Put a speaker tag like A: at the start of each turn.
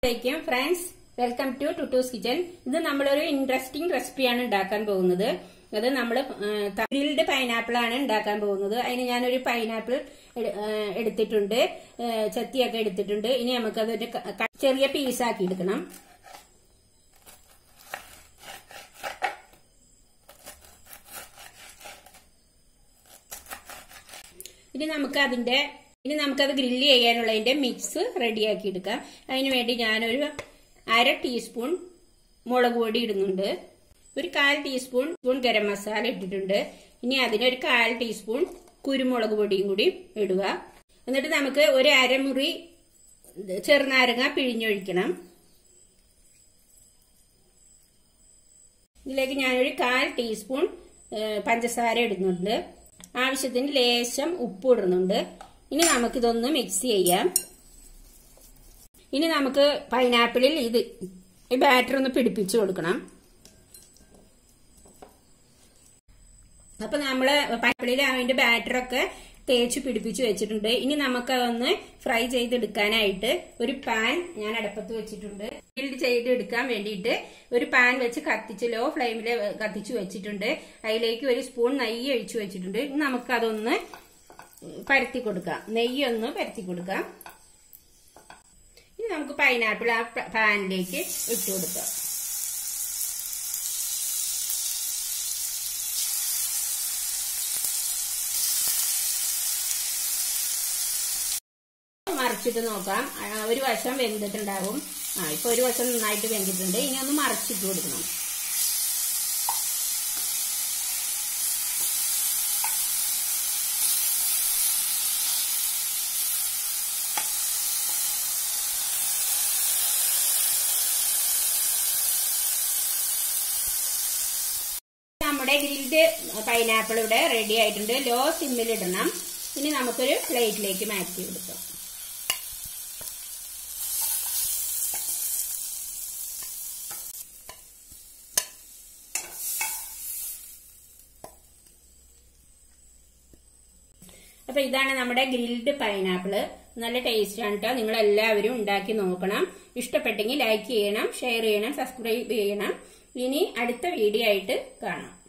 A: അസ്സലാമലൈക്കും friends welcome to Tuttu's kitchen ഇത് നമ്മളൊരു ഇൻട്രസ്റ്റിംഗ് റെസിപ്പിയാണ് ഉണ്ടാക്കാൻ പോകുന്നത് അത് നമ്മൾ ഗ്രിൽഡ് പൈനാപ്പിൾ ആണ് ഉണ്ടാക്കാൻ പോകുന്നത് അതിന് ഞാനൊരു പൈനാപ്പിൾ എടുത്തിട്ടുണ്ട് ഏ, ചെത്തിയൊക്കെ എടുത്തിട്ടുണ്ട് ഇനി നമുക്കതൊരു ക- ക- ചെറിയ പീസാക്കി എടുക്കണം ഇനി നമുക്ക് അതിന്റെ ഇനി നമുക്കത് ഗ്രില്ല് ചെയ്യാനുള്ളതിന്റെ മിക്സ് റെഡിയാക്കി എടുക്കാം അതിന് വേണ്ടി ഞാനൊരു അര ടീസ്പൂൺ മുളക് പൊടി ഇടുന്നുണ്ട് ഒരു കാൽ ടീസ്പൂൺ സ്പൂൺ ഗരം മസാല ഇട്ടിട്ടുണ്ട് ഇനി അതിനൊരു കാൽ ടീസ്പൂൺ കുരുമുളക് പൊടിയും കൂടി ഇടുക എന്നിട്ട് നമുക്ക് ഒരു അരമുറി ചെറുനാരങ്ങ പിഴിഞ്ഞൊഴിക്കണം ഇതിലേക്ക് ഞാനൊരു കാൽ ടീസ്പൂൺ ഏ, പഞ്ചസാര ഇടുന്നുണ്ട് ആവശ്യത്തിന് ലേശം ഉപ്പ് ഇടുന്നുണ്ട് ഇനി നമുക്കിതൊന്ന് മിക്സ് ചെയ്യാം ഇനി നമുക്ക് പൈനാപ്പിളിൽ ഇത് ഈ ബാറ്റർ ഒന്ന് പിടിപ്പിച്ചു കൊടുക്കണം അപ്പൊ നമ്മള് പൈനാപ്പിളിൽ അതിന്റെ ബാറ്ററൊക്കെ തേച്ച് പിടിപ്പിച്ച് വെച്ചിട്ടുണ്ട് ഇനി നമുക്കതൊന്ന് ഫ്രൈ ചെയ്തെടുക്കാനായിട്ട് ഒരു പാൻ ഞാൻ അടുപ്പത്ത് വെച്ചിട്ടുണ്ട് ഗ്രിൽഡ് ചെയ്തെടുക്കാൻ വേണ്ടിയിട്ട് ഒരു പാൻ വെച്ച് കത്തിച്ച് ലോ ഫ്ലെയിമിൽ കത്തിച്ച് വെച്ചിട്ടുണ്ട് അതിലേക്ക് ഒരു സ്പൂൺ നെയ്യ് ഒഴിച്ചു വെച്ചിട്ടുണ്ട് ഇനി നമുക്കതൊന്ന് പരത്തി കൊടുക്കാം നെയ്യ് ഒന്ന് പരത്തി കൊടുക്കാം ഇനി നമുക്ക് പൈനാപ്പിൾ ആ പാനിലേക്ക് ഇട്ട് കൊടുക്കാം മറിച്ചിട്ട് നോക്കാം ആ, ഒരു വശം വെന്തിട്ടുണ്ടാവും ആ ഇപ്പൊ ഒരു വശം നന്നായിട്ട് വെന്തിട്ടുണ്ട് ഇനി ഒന്ന് മറിച്ചിട്ട് കൊടുക്കണം നമ്മുടെ ഗ്രിൽഡ് പൈനാപ്പിൾ ഇവിടെ റെഡി ആയിട്ടുണ്ട് ലോ സിമ്മിൽ ഇടണം ഇനി നമുക്കൊരു പ്ലേറ്റിലേക്ക് മാറ്റി കൊടുക്കാം അപ്പൊ ഇതാണ് നമ്മുടെ ഗ്രിൽഡ് പൈനാപ്പിള് നല്ല ടേസ്റ്റ് ആണ് കേട്ടോ നിങ്ങൾ എല്ലാവരും ഉണ്ടാക്കി നോക്കണം ഇഷ്ടപ്പെട്ടെങ്കിൽ ലൈക്ക് ചെയ്യണം ഷെയർ ചെയ്യണം സബ്സ്ക്രൈബ് ചെയ്യണം ഇനി അടുത്ത വീഡിയോ ആയിട്ട് കാണാം